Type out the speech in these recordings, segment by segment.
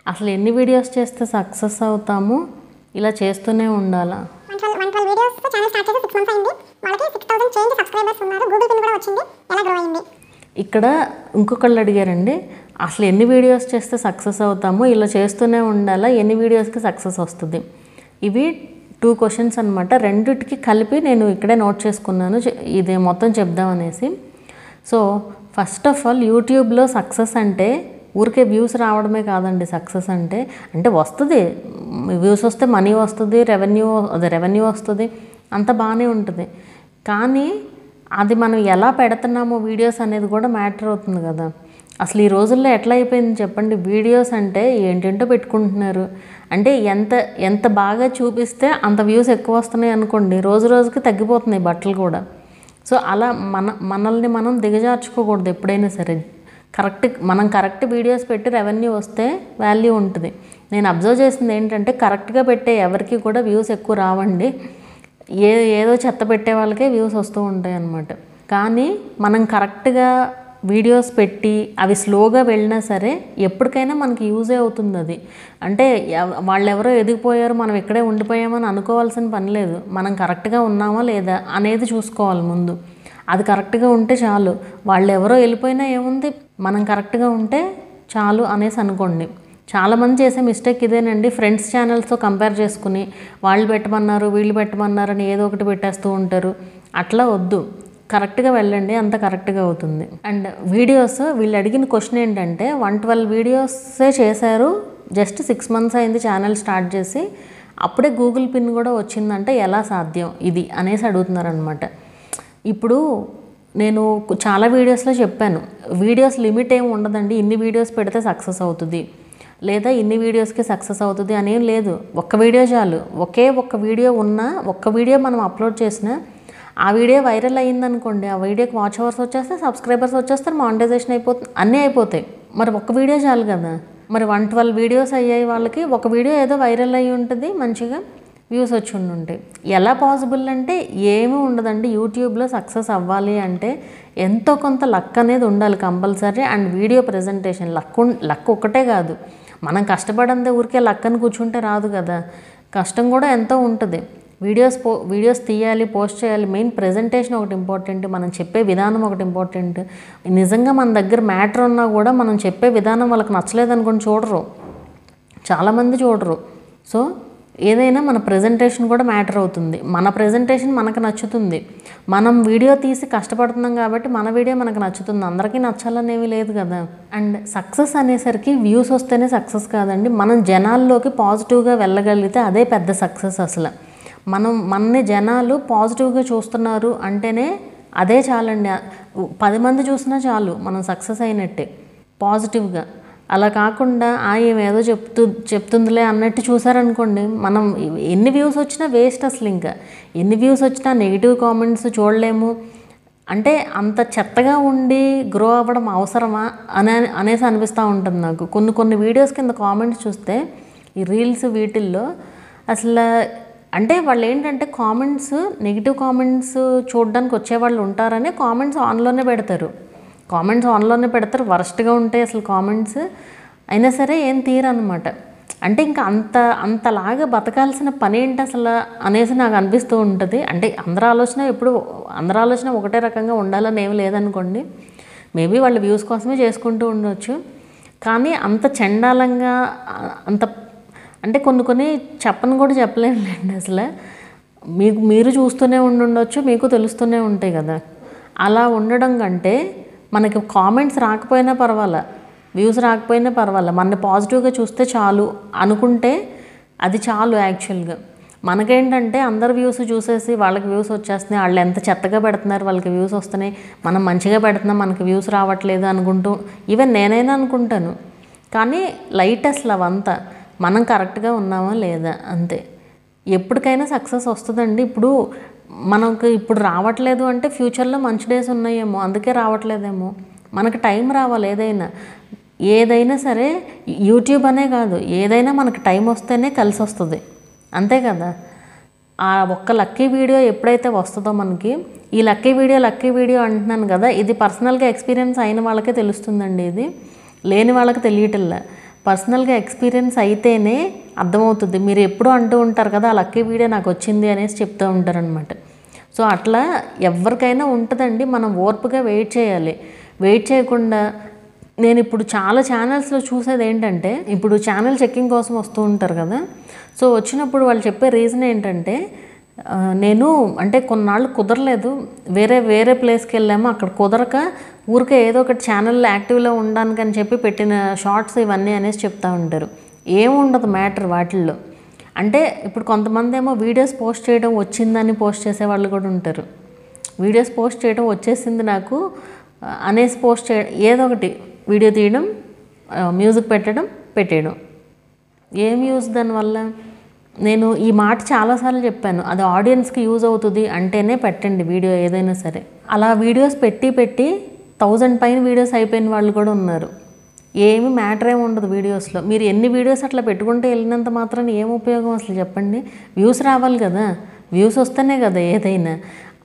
అసలు ఎన్ని వీడియోస్ చేస్తే సక్సెస్ అవుతాము ఇలా చేస్తూనే ఉండాలా one twelve one twelve videos channel start చేసి సిక్స్ మంత్స్ అయింది వాళ్ళకి సిక్స్ థౌసండ్ చేంజ్ సబ్స్క్రైబర్స్ ఉన్నారు గూగుల్ పిన్ కూడా వచ్చింది ఎలా గ్రో అయింది ఇక్కడ ఇంకొకళ్ళు అడిగారండి అసలు ఎన్ని వీడియోస్ చేస్తే సక్సెస్ అవుతామో ఇలా చేస్తూనే ఉండాలా ఎన్ని వీడియోస్కి సక్సెస్ వస్తుంది ఇవి టూ క్వశ్చన్స్ అనమాట రెండిటికి కలిపి నేను ఇక్కడే నోట్ చేసుకున్నాను చె- ఇది మొత్తం చెప్దామనేసి సో ఫస్ట్ ఆఫ్ ఆల్ యూట్యూబ్లో సక్సెస్ అంటే ఊరికే వ్యూస్ రావడమే కాదండి సక్సెస్ అంటే అంటే వస్తుంది వ్యూస్ వస్తే మనీ వస్తుంది రెవెన్యూ అదే రెవెన్యూ వస్తుంది అంత బాగానే ఉంటుంది కానీ అది మనం ఎలా పెడుతున్నామో వీడియోస్ అనేది కూడా మ్యాటర్ అవుతుంది కదా అసలు ఈ రోజుల్లో ఎట్లా అయిపోయింది చెప్పండి వీడియోస్ అంటే ఏంటంటో పెట్టుకుంటున్నారు అంటే ఎంత ఎంత బాగా చూపిస్తే అంత వ్యూస్ ఎక్కువ వస్తున్నాయి అనుకోండి రోజు రోజుకి తగ్గిపోతున్నాయి బట్టలు కూడా సో అలా మన మనల్ని మనం దిగజార్చుకోకూడదు ఎప్పుడైనా సరే కరెక్ట్ మనం కరెక్ట్ వీడియోస్ పెట్టి రెవెన్యూ వస్తే వాల్యూ ఉంటుంది నేను అబ్జర్వ్ చేసింది ఏంటంటే కరెక్ట్గా పెట్టే ఎవరికి కూడా వ్యూస్ ఎక్కువ రావండి ఏ ఏదో చెత్త పెట్టే వాళ్ళకే వ్యూస్ వస్తూ ఉంటాయి అన్నమాట కానీ మనం కరెక్ట్గా వీడియోస్ పెట్టి అవి స్లోగా వెళ్ళినా సరే ఎప్పటికైనా మనకి యూజే అవుతుంది అది అంటే ఎవ- వాళ్ళెవరో ఎదిగిపోయారు మనం ఇక్కడే ఉండిపోయామని అనుకోవాల్సిన పని లేదు మనం కరెక్ట్గా ఉన్నామా లేదా అనేది చూసుకోవాలి ముందు అది కరెక్ట్గా ఉంటే చాలు వాళ్ళు ఎవరో వెళ్ళిపోయినా ఏముంది మనం కరెక్ట్గా ఉంటే చాలు అనేసి అనుకోండి చాలామంది చేసే మిస్టేక్ ఇదేనండి ఫ్రెండ్స్ ఛానల్స్తో కంపేర్ చేసుకుని వాళ్ళు పెట్టమన్నారు వీళ్ళు పెట్టమన్నారు అని ఏదో ఒకటి పెట్టేస్తూ ఉంటారు అట్లా వద్దు కరెక్ట్గా వెళ్ళండి అంత కరెక్ట్గా అవుతుంది అండ్ వీడియోస్ వీళ్ళు అడిగిన క్వశ్చన్ ఏంటంటే వన్ ట్వెల్వ్ వీడియోసే చేశారు జస్ట్ సిక్స్ మంత్స్ అయింది ఛానల్ స్టార్ట్ చేసి అప్పుడే గూగుల్ పిన్ కూడా వచ్చిందంటే ఎలా సాధ్యం ఇది అనేసి అడుగుతున్నారనమాట ఇప్పుడు నేను చాలా వీడియోస్లో చెప్పాను వీడియోస్ లిమిట్ ఏమి ఉండదండి ఇన్ని వీడియోస్ పెడితే సక్సెస్ అవుతుంది లేదా ఇన్ని వీడియోస్కి సక్సెస్ అవుతుంది అనేం లేదు ఒక్క వీడియో చాలు ఒకే ఒక్క వీడియో ఉన్నా ఒక్క వీడియో మనం అప్లోడ్ చేసినా ఆ వీడియో వైరల్ అయ్యిందనుకోండి ఆ వీడియోకి వాచ్ అవర్స్ వచ్చేస్తే సబ్స్క్రైబర్స్ వచ్చేస్తారు మానిటైజేషన్ అయిపోతుంది అన్నీ అయిపోతాయి మరి ఒక్క వీడియో చాలు కదా మరి వన్ ట్వెల్వ్ వీడియోస్ అయ్యాయి వాళ్ళకి ఒక వీడియో ఏదో వైరల్ అయ్యి ఉంటుంది మంచిగా వ్యూస్ వచ్చి ఉండుంటాయి ఎలా పాసిబుల్ అంటే ఏమీ ఉండదండి యూట్యూబ్లో సక్సెస్ అవ్వాలి అంటే ఎంతో కొంత లక్ అనేది ఉండాలి compulsory and video presentation luck ఉన్- లక్ ఒకటే కాదు మనం కష్టపడందే ఊరికే లక్ అని కూర్చుంటే రాదు కదా కష్టం కూడా ఎంతో ఉంటుంది వీడియోస్ పో వీడియోస్ తీయాలి పోస్ట్ చేయాలి మెయిన్ ప్రజెంటేషన్ ఒకటి ఇంపార్టెంట్ మనం చెప్పే విధానం ఒకటి ఇంపార్టెంట్ నిజంగా మన దగ్గర మ్యాటర్ ఉన్నా కూడా మనం చెప్పే విధానం వాళ్ళకి నచ్చలేదు అనుకోని చూడరు చాలామంది చూడరు సో ఏదైనా మన ప్రజెంటేషన్ కూడా మ్యాటర్ అవుతుంది మన ప్రజెంటేషన్ మనకు నచ్చుతుంది మనం వీడియో తీసి కష్టపడుతున్నాం కాబట్టి మన వీడియో మనకు నచ్చుతుంది అందరికీ నచ్చాలని ఏమీ లేదు కదా అండ్ సక్సెస్ అనేసరికి వ్యూస్ వస్తేనే సక్సెస్ కాదండి మనం జనాల్లోకి పాజిటివ్గా వెళ్ళగలిగితే అదే పెద్ద సక్సెస్ అసలు మనం మనని జనాలు పాజిటివ్గా చూస్తున్నారు అంటేనే అదే చాలండి పది మంది చూసినా చాలు మనం సక్సెస్ అయినట్టే పాజిటివ్గా అలా కాకుండా ఆ ఏమేదో చెప్తూ చెప్తుందిలే అన్నట్టు చూసారనుకోండి మనం ఎన్ని వ్యూస్ వచ్చినా వేస్ట్ అసలు ఇంకా ఎన్ని వ్యూస్ వచ్చినా నెగిటివ్ కామెంట్స్ చూడలేము అంటే అంత చెత్తగా ఉండి గ్రో అవ్వడం అవసరమా అనే అనేసి అనిపిస్తూ ఉంటుంది నాకు కొన్ని కొన్ని వీడియోస్ కింద కామెంట్స్ చూస్తే ఈ రీల్స్ వీటిల్లో అసలు అంటే వాళ్ళు ఏంటంటే కామెంట్స్ నెగిటివ్ కామెంట్స్ చూడడానికి వచ్చేవాళ్ళు ఉంటారని కామెంట్స్ ఆన్లోనే పెడతారు కామెంట్స్ ఆన్లోనే పెడతారు వరస్ట్గా ఉంటాయి అసలు కామెంట్స్ అయినా సరే ఏం తీరనమాట అంటే ఇంకా అంత అంతలాగా బతకాల్సిన పని ఏంటి అసలు అనేసి నాకు అనిపిస్తూ ఉంటుంది అంటే అందరి ఆలోచన ఎప్పుడు అందరి ఆలోచన ఒకటే రకంగా ఉండాలని ఏమి లేదనుకోండి మేబీ వాళ్ళు వ్యూస్ కోసమే చేసుకుంటూ ఉండొచ్చు కానీ అంత చండాలంగా ఆ- అంత అంటే కొన్ని కొన్ని చెప్పని కూడా చెప్పలేములేండి అసలు మీకు మీరు చూస్తూనే ఉండుండొచ్చు మీకు తెలుస్తూనే ఉంటాయి కదా అలా ఉండడం కంటే మనకి కామెంట్స్ రాకపోయినా పర్వాలా వ్యూస్ రాకపోయినా పర్వాలా మన పాజిటివ్గా చూస్తే చాలు అనుకుంటే అది చాలు యాక్చువల్గా మనకేంటంటే అందరు వ్యూస్ చూసేసి వాళ్ళకి వ్యూస్ వచ్చేస్తున్నాయి వాళ్ళు ఎంత చెత్తగా పెడుతున్నారు వాళ్ళకి వ్యూస్ వస్తున్నాయి మనం మంచిగా పెడుతున్నాం మనకి వ్యూస్ రావట్లేదు అనుకుంటూ ఈవెన్ నేనైనా అనుకుంటాను కానీ లైట్ అసలు అవంతా మనం కరెక్ట్గా ఉన్నామా లేదా అంతే ఎప్పటికైనా సక్సెస్ వస్తుందండి ఇప్పుడు మనకు ఇప్పుడు రావట్లేదు అంటే ఫ్యూచర్లో మంచి డేస్ ఉన్నాయేమో అందుకే రావట్లేదేమో మనకు టైం రావాలి ఏదైనా ఏదైనా సరే యూట్యూబ్ అనే కాదు ఏదైనా మనకు టైం వస్తేనే కలిసి వస్తుంది అంతే కదా ఆ ఒక్క లక్కీ వీడియో ఎప్పుడైతే వస్తుందో మనకి ఈ లక్కీ వీడియో లక్కీ వీడియో అంటున్నాను కదా ఇది పర్సనల్గా ఎక్స్పీరియన్స్ అయిన వాళ్ళకే తెలుస్తుందండి ఇది లేని వాళ్ళకి తెలియటల్లా పర్సనల్గా ఎక్స్పీరియన్స్ అయితేనే అర్థమవుతుంది మీరు ఎప్పుడూ అంటూ ఉంటారు కదా ఆ లక్కీ వీడియో నాకు వచ్చింది అనేసి చెప్తూ ఉంటారనమాట సో అట్లా ఎవరికైనా ఉంటుందండి మనం ఓర్పుగా వెయిట్ చేయాలి వెయిట్ చేయకుండా నేను ఇప్పుడు చాలా ఛానల్స్లో చూసేది ఏంటంటే ఇప్పుడు ఛానల్ చెక్కింగ్ కోసం వస్తూ ఉంటారు కదా సో వచ్చినప్పుడు వాళ్ళు చెప్పే రీజన్ ఏంటంటే ఆ, నేను అంటే కొన్నాళ్ళు కుదరలేదు వేరే వేరే ప్లేస్కి వెళ్ళాము అక్కడ కుదరక ఊరికే ఏదో ఒకటి ఛానల్ యాక్టివ్లో ఉండడానికి అని చెప్పి పెట్టిన షార్ట్స్ ఇవన్నీ అనేసి చెప్తా ఉంటారు ఏముండదు మ్యాటర్ వాటిల్లో అంటే ఇప్పుడు కొంతమంది ఏమో వీడియోస్ పోస్ట్ చేయడం వచ్చిందని పోస్ట్ చేసే వాళ్ళు కూడా ఉంటారు వీడియోస్ పోస్ట్ చేయడం వచ్చేసింది నాకు ఆ, అనేసి పోస్ట్ చేయడం ఏదో ఒకటి వీడియో తీయడం ఆ, మ్యూజిక్ పెట్టడం పెట్టేయడం ఏం యూజ్ దానివల్ల నేను ఈ మాట చాలాసార్లు చెప్పాను అది ఆడియన్స్కి యూజ్ అవుతుంది అంటేనే పెట్టండి వీడియో ఏదైనా సరే అలా వీడియోస్ పెట్టి పెట్టి థౌజండ్ పైన వీడియోస్ అయిపోయిన వాళ్ళు కూడా ఉన్నారు ఏమి మ్యాటర్ ఏమి ఉండదు వీడియోస్లో మీరు ఎన్ని వీడియోస్ అట్లా పెట్టుకుంటే వెళ్ళినంత మాత్రం ఏం ఉపయోగం అసలు చెప్పండి వ్యూస్ రావాలి కదా వ్యూస్ వస్తేనే కదా ఏదైనా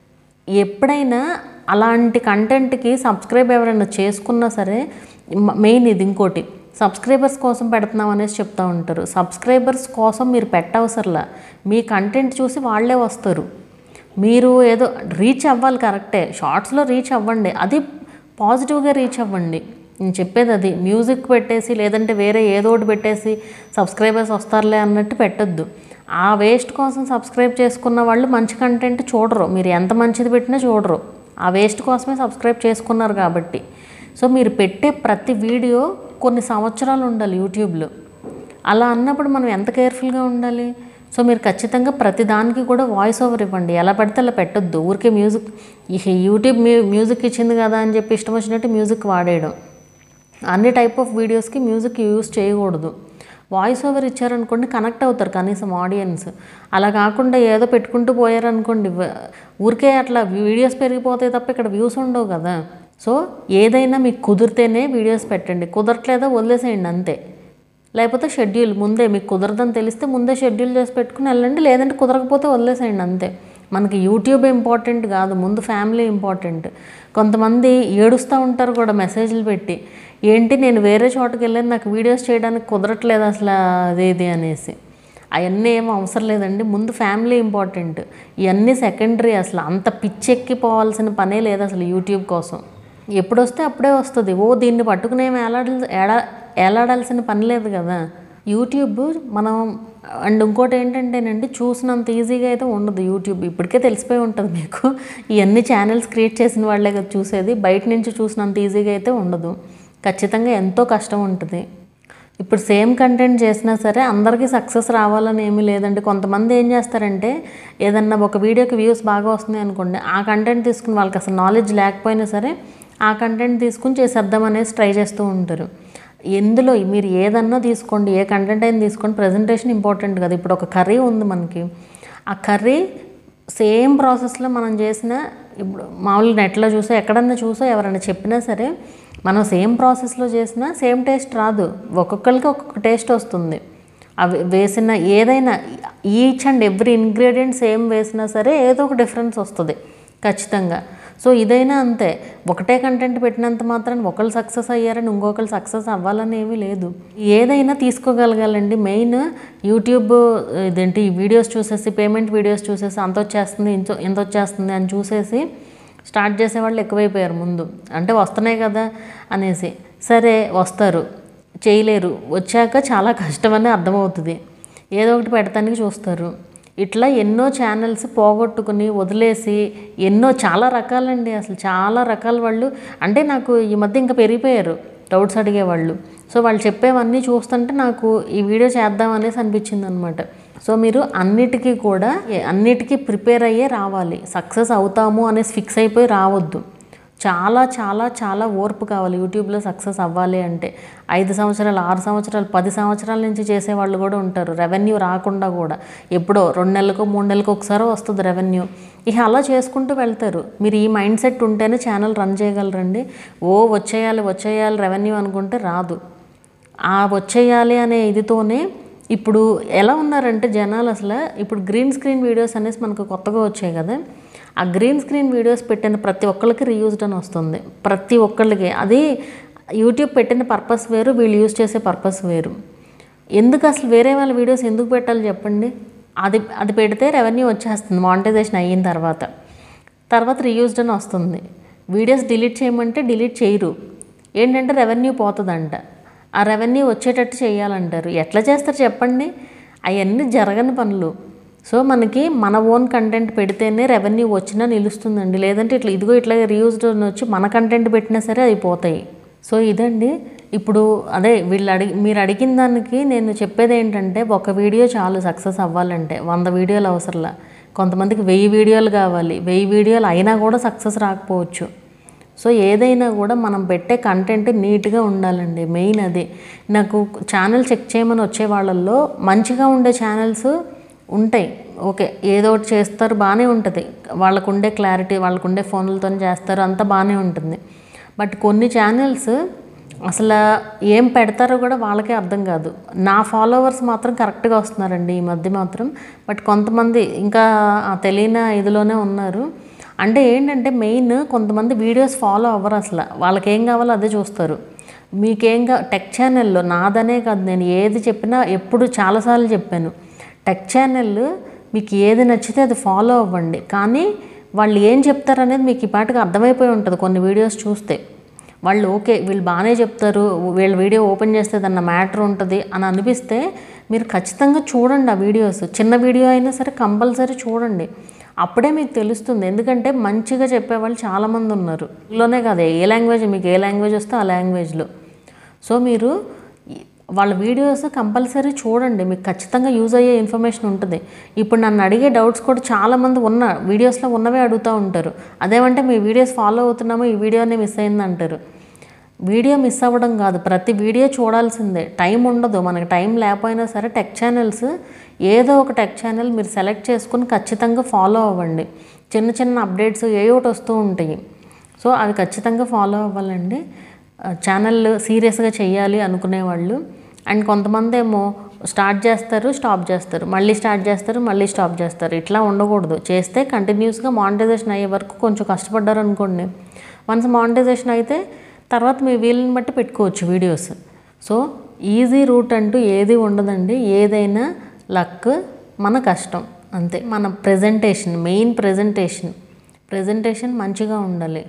ఎప్పుడైనా అలాంటి కంటెంట్కి సబ్స్క్రైబ్ ఎవరైనా చేసుకున్నా సరే మ- మెయిన్ ఇది ఇంకోటి సబ్స్క్రైబర్స్ కోసం పెడుతున్నాం అనేసి చెప్తా ఉంటారు సబ్స్క్రైబర్స్ కోసం మీరు పెట్టవసరలా మీ కంటెంట్ చూసి వాళ్ళే వస్తారు మీరు ఏదో రీచ్ అవ్వాలి కరెక్టే షార్ట్స్లో రీచ్ అవ్వండి అది పాజిటివ్గా రీచ్ అవ్వండి నేను చెప్పేది అది మ్యూజిక్ పెట్టేసి లేదంటే వేరే ఏదో ఒకటి పెట్టేసి సబ్స్క్రైబర్స్ వస్తారులే అన్నట్టు పెట్టొద్దు ఆ వేస్ట్ కోసం సబ్స్క్రైబ్ చేసుకున్న వాళ్ళు మంచి కంటెంట్ చూడరు మీరు ఎంత మంచిది పెట్టినా చూడరు ఆ వేస్ట్ కోసమే సబ్స్క్రైబ్ చేసుకున్నారు కాబట్టి సో మీరు పెట్టే ప్రతి వీడియో కొన్ని సంవత్సరాలు ఉండాలి యూట్యూబ్లో అలా అన్నప్పుడు మనం ఎంత కేర్ఫుల్గా ఉండాలి సో మీరు ఖచ్చితంగా ప్రతి దానికి కూడా వాయిస్ ఓవర్ ఇవ్వండి ఎలా పడితే అలా పెట్టొద్దు ఊరికే మ్యూజిక్ ఈ యూట్యూబ్ మ్యూ మ్యూజిక్ ఇచ్చింది కదా అని చెప్పి ఇష్టం వచ్చినట్టు మ్యూజిక్ వాడేయడం అన్ని టైప్ ఆఫ్ వీడియోస్కి మ్యూజిక్ యూస్ చేయకూడదు వాయిస్ ఓవర్ ఇచ్చారనుకోండి కనెక్ట్ అవుతారు కనీసం ఆడియన్స్ అలా కాకుండా ఏదో పెట్టుకుంటూ పోయారనుకోండి వ- ఊరికే అట్లా వీడియోస్ పెరిగిపోతాయి తప్ప ఇక్కడ వ్యూస్ ఉండవు కదా సో ఏదైనా మీకు కుదిరితేనే వీడియోస్ పెట్టండి కుదరట్లేదో వదిలేసేయండి అంతే లేకపోతే షెడ్యూల్ ముందే మీకు కుదరదని తెలిస్తే ముందే షెడ్యూల్ చేసి పెట్టుకుని వెళ్ళండి లేదంటే కుదరకపోతే వదిలేసేయండి అంతే మనకి యూట్యూబ్ ఇంపార్టెంట్ కాదు ముందు ఫ్యామిలీ ఇంపార్టెంట్ కొంతమంది ఏడుస్తూ ఉంటారు కూడా మెసేజ్లు పెట్టి ఏంటి నేను వేరే చోటకి వెళ్ళాను నాకు వీడియోస్ చేయడానికి కుదరట్లేదు అసలు అదేది అనేసి అవన్నీ ఏం అవసరం లేదండి ముందు ఫ్యామిలీ ఇంపార్టెంట్ ఇవన్నీ సెకండరీ అసలు అంత పిచ్చెక్కిపోవాల్సిన పనే లేదు అసలు యూట్యూబ్ కోసం ఎప్పుడు వస్తే అప్పుడే వస్తుంది ఓ దీన్ని పట్టుకుని ఏం ఏలాడాల్ ఏడా ఏలాడాల్సిన పని లేదు కదా యూట్యూబ్ మనం అండ్ ఇంకోటి ఏంటంటేనండి చూసినంత ఈజీగా అయితే ఉండదు యూట్యూబ్ ఇప్పటికే తెలిసిపోయి ఉంటుంది మీకు ఇవన్నీ ఛానల్స్ క్రియేట్ చేసిన వాళ్ళే కదా చూసేది బయట నుంచి చూసినంత ఈజీగా అయితే ఉండదు ఖచ్చితంగా ఎంతో కష్టం ఉంటుంది ఇప్పుడు సేమ్ కంటెంట్ చేసినా సరే అందరికీ సక్సెస్ రావాలని ఏమీ లేదండి కొంతమంది ఏం చేస్తారంటే ఏదన్నా ఒక వీడియోకి వ్యూస్ బాగా వస్తున్నాయి అనుకోండి ఆ కంటెంట్ తీసుకుని వాళ్ళకి అసలు నాలెడ్జ్ లేకపోయినా సరే ఆ కంటెంట్ తీసుకుని చేసేద్దాం అనేసి ట్రై చేస్తూ ఉంటారు ఎందులో మీరు ఏదన్నా తీసుకోండి ఏ కంటెంట్ అయినా తీసుకోండి ప్రజెంటేషన్ ఇంపార్టెంట్ కదా ఇప్పుడు ఒక కర్రీ ఉంది మనకి ఆ కర్రీ సేమ్ ప్రాసెస్లో మనం చేసిన ఇప్పుడు మామూలు నెట్లో చూసో ఎక్కడన్నా చూసో ఎవరైనా చెప్పినా సరే మనం సేమ్ ప్రాసెస్లో చేసినా సేమ్ టేస్ట్ రాదు ఒక్కొక్కరికి ఒక్కొక్క టేస్ట్ వస్తుంది అవి వేసిన ఏదైనా each and every ingredient same వేసినా సరే ఏదో ఒక డిఫరెన్స్ వస్తుంది ఖచ్చితంగా సో ఇదైనా అంతే ఒకటే కంటెంట్ పెట్టినంత మాత్రం ఒకళ్ళు సక్సెస్ అయ్యారని ఇంకొకరు సక్సెస్ అవ్వాలని ఏమీ లేదు ఏదైనా తీసుకోగలగాలండి మెయిన్ యూట్యూబ్ ఇదేంటి ఈ వీడియోస్ చూసేసి పేమెంట్ వీడియోస్ చూసేసి అంత వచ్చేస్తుంది ఇంత ఎంత వచ్చేస్తుంది అని చూసేసి స్టార్ట్ చేసేవాళ్ళు ఎక్కువైపోయారు ముందు అంటే వస్తున్నాయి కదా అనేసి సరే వస్తారు చేయలేరు వచ్చాక చాలా కష్టమని అర్థమవుతుంది ఏదో ఒకటి పెడతానికి చూస్తారు ఇట్లా ఎన్నో ఛానల్స్ పోగొట్టుకుని వదిలేసి ఎన్నో చాలా రకాలండి అసలు చాలా రకాల వాళ్ళు అంటే నాకు ఈ మధ్య ఇంకా పెరిగిపోయారు డౌట్స్ అడిగేవాళ్ళు సో వాళ్ళు చెప్పేవన్నీ చూస్తుంటే నాకు ఈ వీడియో చేద్దాం అనేసి అనిపించింది అనమాట సో మీరు అన్నిటికీ కూడా ఏ- అన్నిటికీ ప్రిపేర్ అయ్యే రావాలి సక్సెస్ అవుతాము అనేసి ఫిక్స్ అయిపోయి రావద్దు చాలా చాలా చాలా ఓర్పు కావాలి యూట్యూబ్లో సక్సెస్ అవ్వాలి అంటే ఐదు సంవత్సరాలు ఆరు సంవత్సరాలు పది సంవత్సరాల నుంచి చేసేవాళ్ళు కూడా ఉంటారు రెవెన్యూ రాకుండా కూడా ఎప్పుడో రెండు నెలలకు మూడు నెలలకు ఒకసారి వస్తుంది రెవెన్యూ ఇక అలా చేసుకుంటూ వెళ్తారు మీరు ఈ మైండ్ సెట్ ఉంటేనే ఛానల్ రన్ చేయగలరండి ఓ వచ్చేయాలి వచ్చేయాలి రెవెన్యూ అనుకుంటే రాదు ఆ వచ్చేయాలి అనే ఇదితోనే ఇప్పుడు ఎలా ఉన్నారంటే జనాలు అసలు ఇప్పుడు గ్రీన్ స్క్రీన్ వీడియోస్ అనేసి మనకు కొత్తగా వచ్చాయి కదా ఆ గ్రీన్ స్క్రీన్ వీడియోస్ పెట్టిన ప్రతి ఒక్కరికి రీయూజ్డ్ అని వస్తుంది ప్రతి ఒక్కళ్ళకి అది యూట్యూబ్ పెట్టిన పర్పస్ వేరు వీళ్ళు యూజ్ చేసే పర్పస్ వేరు ఎందుకు అసలు వేరే వాళ్ళ వీడియోస్ ఎందుకు పెట్టాలి చెప్పండి అది అది పెడితే రెవెన్యూ వచ్చేస్తుంది మానిటైజేషన్ అయిన తర్వాత తర్వాత రీయూజ్డ్ అని వస్తుంది వీడియోస్ డిలీట్ చేయమంటే డిలీట్ చేయరు ఏంటంటే రెవెన్యూ పోతుందంట ఆ రెవెన్యూ వచ్చేటట్టు చేయాలంటారు ఎట్లా చేస్తారు చెప్పండి అవన్నీ జరగని పనులు సో మనకి మన ఓన్ కంటెంట్ పెడితేనే రెవెన్యూ వచ్చినా నిలుస్తుందండి లేదంటే ఇట్లా ఇదిగో ఇట్లా రీయూజ్డ్ అని వచ్చి మన కంటెంట్ పెట్టినా సరే అవి పోతాయి సో ఇదండి ఇప్పుడు అదే వీళ్ళు అడిగి మీరు అడిగిన దానికి నేను చెప్పేది ఏంటంటే ఒక వీడియో చాలు సక్సెస్ అవ్వాలంటే వంద వీడియోలు అవసరంలా కొంతమందికి వెయ్యి వీడియోలు కావాలి వెయ్యి వీడియోలు అయినా కూడా సక్సెస్ రాకపోవచ్చు సో ఏదైనా కూడా మనం పెట్టే కంటెంట్ నీట్గా ఉండాలండి మెయిన్ అది నాకు ఛానల్ చెక్ చేయమని వచ్చే వాళ్ళల్లో మంచిగా ఉండే ఛానల్స్ ఉంటాయి ఓకే ఏదో ఒకటి చేస్తారు బాగానే ఉంటుంది వాళ్ళకు ఉండే క్లారిటీ వాళ్ళకు ఉండే ఫోన్లతో చేస్తారు అంతా బాగానే ఉంటుంది బట్ కొన్ని ఛానల్స్ అసలు ఏం పెడతారో కూడా వాళ్ళకే అర్థం కాదు నా ఫాలోవర్స్ మాత్రం కరెక్ట్గా వస్తున్నారండి ఈ మధ్య మాత్రం బట్ కొంతమంది ఇంకా ఆ తెలియని ఇదిలోనే ఉన్నారు అంటే ఏంటంటే మెయిన్ కొంతమంది వీడియోస్ ఫాలో అవ్వరు అసలు వాళ్ళకి ఏం కావాలో అదే చూస్తారు మీకేం కా టెక్ ఛానల్లో నాదనే కాదు నేను ఏది చెప్పినా ఎప్పుడు చాలాసార్లు చెప్పాను టెక్ ఛానల్ మీకు ఏది నచ్చితే అది ఫాలో అవ్వండి కానీ వాళ్ళు ఏం చెప్తారనేది మీకు ఈ పాటికి అర్థమైపోయి ఉంటుంది కొన్ని వీడియోస్ చూస్తే వాళ్ళు ఓకే వీళ్ళు బాగానే చెప్తారు వీళ్ళ వీడియో ఓపెన్ చేస్తే దాన్న మ్యాటర్ ఉంటుంది అని అనిపిస్తే మీరు ఖచ్చితంగా చూడండి ఆ వీడియోస్ చిన్న వీడియో అయినా సరే కంపల్సరీ చూడండి అప్పుడే మీకు తెలుస్తుంది ఎందుకంటే మంచిగా చెప్పేవాళ్ళు చాలామంది ఉన్నారు ఇందులోనే కాదు ఏ లాంగ్వేజ్ మీకు ఏ లాంగ్వేజ్ వస్తే ఆ లాంగ్వేజ్లో సో మీరు ఈ- వాళ్ళ వీడియోస్ కంపల్సరీ చూడండి మీకు ఖచ్చితంగా యూజ్ అయ్యే ఇన్ఫర్మేషన్ ఉంటుంది ఇప్పుడు నన్ను అడిగే డౌట్స్ కూడా చాలామంది ఉన్న వీడియోస్లో ఉన్నవే అడుగుతూ ఉంటారు అదేమంటే మీ వీడియోస్ ఫాలో అవుతున్నామో ఈ వీడియోనే మిస్ అయింది అంటారు వీడియో మిస్ అవ్వడం కాదు ప్రతి వీడియో చూడాల్సిందే టైం ఉండదు మనకి టైం లేకపోయినా సరే టెక్ ఛానల్స్ ఏదో ఒక టెక్ ఛానల్ మీరు సెలెక్ట్ చేసుకుని ఖచ్చితంగా ఫాలో అవ్వండి చిన్న చిన్న అప్డేట్స్ ఏ ఒకటి వస్తూ ఉంటాయి సో అవి ఖచ్చితంగా ఫాలో అవ్వాలండి ఆ, ఛానల్ సీరియస్గా చేయాలి అనుకునేవాళ్ళు అండ్ కొంతమంది ఏమో స్టార్ట్ చేస్తారు స్టాప్ చేస్తారు మళ్ళీ స్టార్ట్ చేస్తారు మళ్ళీ స్టాప్ చేస్తారు ఇట్లా ఉండకూడదు చేస్తే కంటిన్యూస్గా మానిటైజేషన్ అయ్యే వరకు కొంచెం కష్టపడ్డారు అనుకోండి వన్స్ మానిటైజేషన్ అయితే తర్వాత మీ వీలుని బట్టి పెట్టుకోవచ్చు వీడియోస్ సో ఈజీ రూట్ అంటూ ఏది ఉండదండి ఏదైనా లక్ మన కష్టం అంతే మన ప్రజెంటేషన్ మెయిన్ ప్రజెంటేషన్ ప్రజెంటేషన్ మంచిగా ఉండాలి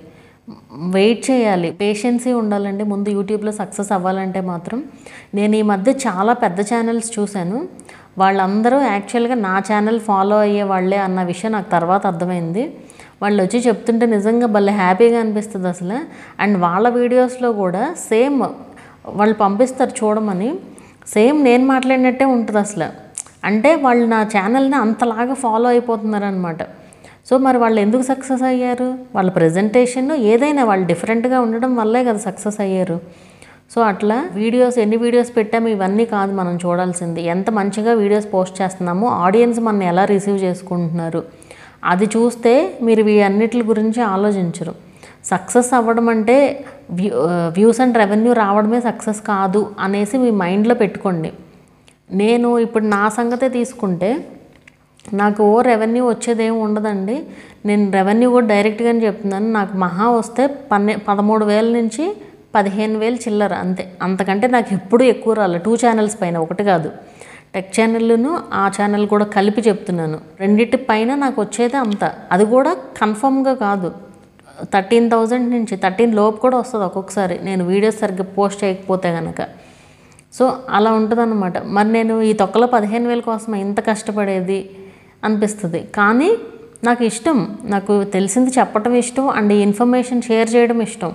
వెయిట్ చేయాలి పేషెన్సీ ఉండాలండి ముందు యూట్యూబ్లో సక్సెస్ అవ్వాలంటే మాత్రం నేను ఈ మధ్య చాలా పెద్ద ఛానల్స్ చూశాను వాళ్ళందరూ యాక్చువల్గా నా ఛానల్ ఫాలో అయ్యే వాళ్ళే అన్న విషయం నాకు తర్వాత అర్థమైంది వాళ్ళు వచ్చి చెప్తుంటే నిజంగా భలే హ్యాపీగా అనిపిస్తుంది అసలు అండ్ వాళ్ళ వీడియోస్లో కూడా సేమ్ వాళ్ళు పంపిస్తారు చూడమని సేమ్ నేను మాట్లాడినట్టే ఉంటుంది అసలు అంటే వాళ్ళు నా ఛానల్ని అంతలాగా ఫాలో అయిపోతున్నారనమాట సో మరి వాళ్ళు ఎందుకు సక్సెస్ అయ్యారు వాళ్ళ ప్రజెంటేషన్ ఏదైనా వాళ్ళు డిఫరెంట్గా ఉండడం వల్లే కదా సక్సెస్ అయ్యారు సో అట్లా వీడియోస్ ఎన్ని వీడియోస్ పెట్టాము ఇవన్నీ కాదు మనం చూడాల్సింది ఎంత మంచిగా వీడియోస్ పోస్ట్ చేస్తున్నామో ఆడియన్స్ మన ఎలా రిసీవ్ చేసుకుంటున్నారు అది చూస్తే మీరు ఈ అన్నిటి గురించి ఆలోచించరు సక్సెస్ అవ్వడం అంటే వ్యూ వ్యూస్ అండ్ రెవెన్యూ రావడమే సక్సెస్ కాదు అనేసి మీ మైండ్లో పెట్టుకోండి నేను ఇప్పుడు నా సంగతే తీసుకుంటే నాకు ఓ రెవెన్యూ వచ్చేదేం ఉండదండి నేను రెవెన్యూ కూడా డైరెక్ట్గానే చెప్తున్నాను నాకు మహా వస్తే పన్నె పదమూడు వేల నుంచి పదిహేను వేలు చిల్లర అంతే అంతకంటే నాకు ఎప్పుడు ఎక్కువ రాలేదు టూ ఛానల్స్ పైన ఒకటి కాదు టెక్ ఛానల్ను ఆ ఛానల్ కూడా కలిపి చెప్తున్నాను రెండింటి పైన నాకు వచ్చేది అంత అది కూడా కన్ఫర్మ్గా కాదు థర్టీన్ థౌజండ్ నుంచి థర్టీన్ లోపు కూడా వస్తుంది ఒక్కొక్కసారి నేను వీడియోస్ సరిగ్గా పోస్ట్ చేయకపోతే కనుక సో అలా ఉంటుందన్నమాట మరి నేను ఈ తొక్కలో పదిహేను వేల కోసం ఇంత కష్టపడేది అనిపిస్తుంది కానీ నాకు ఇష్టం నాకు తెలిసింది చెప్పటం ఇష్టం అండ్ ఈ ఇన్ఫర్మేషన్ షేర్ చేయడం ఇష్టం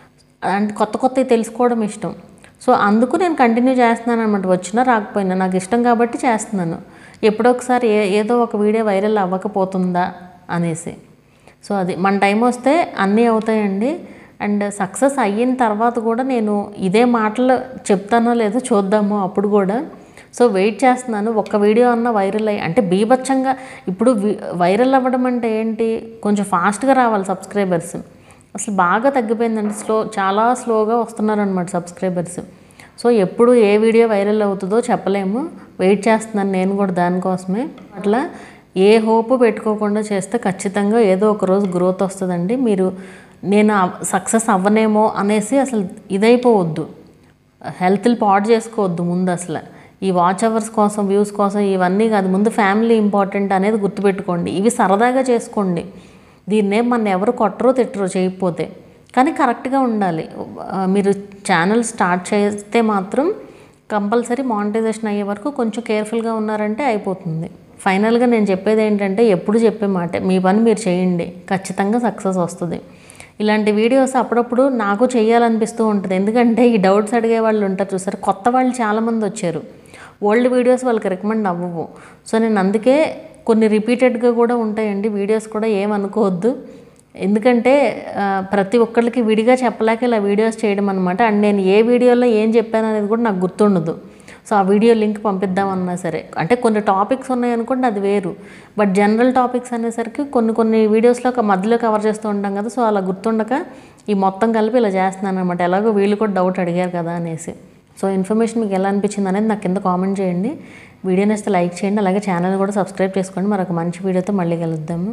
అండ్ కొత్త కొత్తవి తెలుసుకోవడం ఇష్టం సో అందుకు నేను కంటిన్యూ చేస్తున్నాను అనమాట వచ్చినా రాకపోయినా నాకు ఇష్టం కాబట్టి చేస్తున్నాను ఎప్పుడో ఒకసారి ఏ ఏదో ఒక వీడియో వైరల్ అవ్వకపోతుందా అనేసి సో అది మన టైం వస్తే అన్నీ అవుతాయండి అండ్ సక్సెస్ అయిన తర్వాత కూడా నేను ఇదే మాటలు చెప్తానో లేదో చూద్దాము అప్పుడు కూడా సో వెయిట్ చేస్తున్నాను ఒక్క వీడియో అన్న వైరల్ అయ్యి అంటే బీభత్సంగా ఇప్పుడు వి- వైరల్ అవ్వడం అంటే ఏంటి కొంచెం ఫాస్ట్గా రావాలి సబ్స్క్రైబర్స్ అసలు బాగా తగ్గిపోయిందండి స్లో చాలా స్లోగా వస్తున్నారనమాట సబ్స్క్రైబర్స్ సో ఎప్పుడు ఏ వీడియో వైరల్ అవుతుందో చెప్పలేము వెయిట్ చేస్తున్నాను నేను కూడా దానికోసమే అట్లా ఏ హోప్ పెట్టుకోకుండా చేస్తే ఖచ్చితంగా ఏదో ఒక రోజు గ్రోత్ వస్తుందండి మీరు నేను సక్సెస్ అవ్వనేమో అనేసి అసలు ఇదైపోవద్దు హెల్త్ని పాడు చేసుకోవద్దు ముందు అసలు ఈ వాచ్ అవర్స్ కోసం వ్యూస్ కోసం ఇవన్నీ కాదు ముందు ఫ్యామిలీ ఇంపార్టెంట్ అనేది గుర్తుపెట్టుకోండి ఇవి సరదాగా చేసుకోండి దీన్నే మన ఎవరు కొట్టరో తిట్టరో చేయకపోతే కానీ కరెక్ట్గా ఉండాలి ఆ, మీరు ఛానల్ స్టార్ట్ చేస్తే మాత్రం కంపల్సరీ మానిటైజేషన్ అయ్యే వరకు కొంచెం కేర్ఫుల్గా ఉన్నారంటే అయిపోతుంది ఫైనల్గా నేను చెప్పేది ఏంటంటే ఎప్పుడు చెప్పే మాట మీ పని మీరు చేయండి ఖచ్చితంగా సక్సెస్ వస్తుంది ఇలాంటి వీడియోస్ అప్పుడప్పుడు నాకు చేయాలనిపిస్తూ ఉంటుంది ఎందుకంటే ఈ డౌట్స్ అడిగే వాళ్ళు ఉంటారు చూసారు కొత్త వాళ్ళు చాలామంది వచ్చారు ఓల్డ్ వీడియోస్ వాళ్ళకి రికమెండ్ అవ్వవు సో నేను అందుకే కొన్ని రిపీటెడ్గా కూడా ఉంటాయండి వీడియోస్ కూడా ఏమనుకోవద్దు ఎందుకంటే ఆ, ప్రతి ఒక్కరికి విడిగా చెప్పలేక ఇలా వీడియోస్ చేయడం అనమాట అండ్ నేను ఏ వీడియోలో ఏం చెప్పాను అనేది కూడా నాకు గుర్తుండదు సో ఆ వీడియో లింక్ పంపిద్దామన్నా సరే అంటే కొన్ని టాపిక్స్ ఉన్నాయనుకోండి అది వేరు బట్ జనరల్ టాపిక్స్ అనేసరికి కొన్ని కొన్ని వీడియోస్లో ఒక మధ్యలో కవర్ చేస్తూ ఉంటాం కదా సో అలా గుర్తుండక ఈ మొత్తం కలిపి ఇలా చేస్తున్నాను అనమాట ఎలాగో వీళ్ళు కూడా డౌట్ అడిగారు కదా అనేసి సో ఇన్ఫర్మేషన్ మీకు ఎలా అనిపించింది అనేది నాకు కింద కామెంట్ చేయండి వీడియో నేస్తే లైక్ చేయండి అలాగే ఛానల్ కూడా సబ్స్క్రైబ్ చేసుకోండి మరొక మంచి వీడియోతో మళ్ళీ కలుద్దాము